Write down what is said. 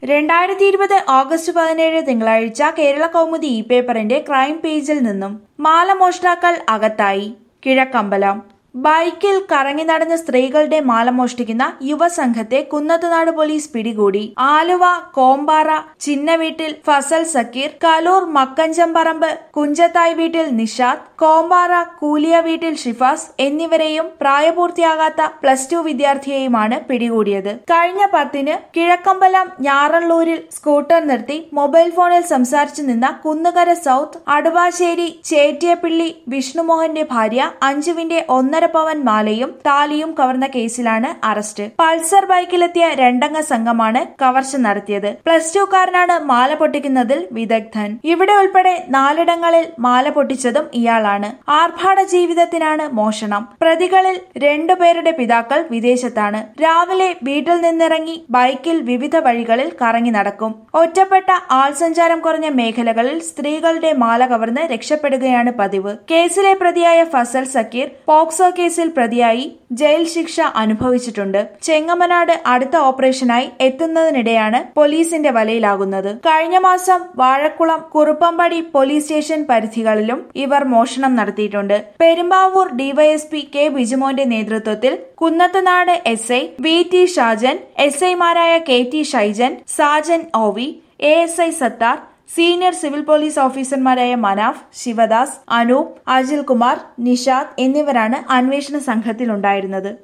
രണ്ടായിരത്തി ഇരുപത് ഓഗസ്റ്റ് പതിനേഴ് തിങ്കളാഴ്ച കേരള കൗമുദി ഇ പേപ്പറിന്റെ ക്രൈം പേജിൽ നിന്നും മാലമോഷ്ടാക്കൾ അകത്തായി കിഴക്കമ്പലം ബൈക്കിൽ കറങ്ങി നടന്ന സ്ത്രീകളുടെ മാല മോഷ്ടിക്കുന്ന യുവസംഘത്തെ കുന്നത്തുനാട് പോലീസ് പിടികൂടി ആലുവ കോമ്പാറ ചിന്നവീട്ടിൽ ഫസൽ സക്കീർ കലൂർ മക്കഞ്ചമ്പറമ്പ് കുഞ്ചത്തായ് വീട്ടിൽ നിഷാദ് കോമ്പാറ കൂലിയ വീട്ടിൽ ഷിഫാസ് എന്നിവരെയും പ്രായപൂർത്തിയാകാത്ത പ്ലസ് ടു വിദ്യാർത്ഥിയെയുമാണ് പിടികൂടിയത് കഴിഞ്ഞ പത്തിന് കിഴക്കമ്പലം ഞാറള്ളൂരിൽ സ്കൂട്ടർ നിർത്തി മൊബൈൽ ഫോണിൽ സംസാരിച്ചു നിന്ന കുന്നുകര സൗത്ത് അടുവാശ്ശേരി ചേറ്റിയപ്പിള്ളി വിഷ്ണുമോഹന്റെ ഭാര്യ അഞ്ജുവിന്റെ ഒന്നര പവൻ മാലയും താലിയും കവർന്ന കേസിലാണ് അറസ്റ്റ് പൾസർ ബൈക്കിലെത്തിയ രണ്ടംഗ സംഘമാണ് കവർച്ച നടത്തിയത് പ്ലസ് ടുക്കാരനാണ് മാല പൊട്ടിക്കുന്നതിൽ വിദഗ്ധൻ ഇവിടെ ഉൾപ്പെടെ നാലിടങ്ങളിൽ മാല പൊട്ടിച്ചതും ഇയാളാണ് ആർഭാട ജീവിതത്തിനാണ് മോഷണം പ്രതികളിൽ രണ്ടുപേരുടെ പിതാക്കൾ വിദേശത്താണ് രാവിലെ വീട്ടിൽ നിന്നിറങ്ങി ബൈക്കിൽ വിവിധ വഴികളിൽ കറങ്ങി നടക്കും ഒറ്റപ്പെട്ട ആൾസഞ്ചാരം കുറഞ്ഞ മേഖലകളിൽ സ്ത്രീകളുടെ മാല കവർന്ന് രക്ഷപ്പെടുകയാണ് പതിവ് കേസിലെ പ്രതിയായ ഫസൽ സക്കീർ പോക്സോ കേസിൽ പ്രതിയായി ജയിൽ ശിക്ഷ അനുഭവിച്ചിട്ടുണ്ട് ചെങ്ങമനാട് അടുത്ത ഓപ്പറേഷനായി എത്തുന്നതിനിടെയാണ് പോലീസിന്റെ വലയിലാകുന്നത് കഴിഞ്ഞ മാസം വാഴക്കുളം കുറുപ്പമ്പടി പോലീസ് സ്റ്റേഷൻ പരിധികളിലും ഇവർ മോഷണം നടത്തിയിട്ടുണ്ട് പെരുമ്പാവൂർ ഡിവൈഎസ്പി കെ ബിജുമോന്റെ നേതൃത്വത്തിൽ Kunnathunad S I V T Shajan S ഐമാരായ K T Shaijan Sajan O V A S I Sathar senior civil police ഓഫീസർമാരായ മനാഫ് ശിവദാസ് അനൂപ് അജിൽ കുമാർ നിഷാദ് എന്നിവരാണ് അന്വേഷണ സംഘത്തിലുണ്ടായിരുന്നത്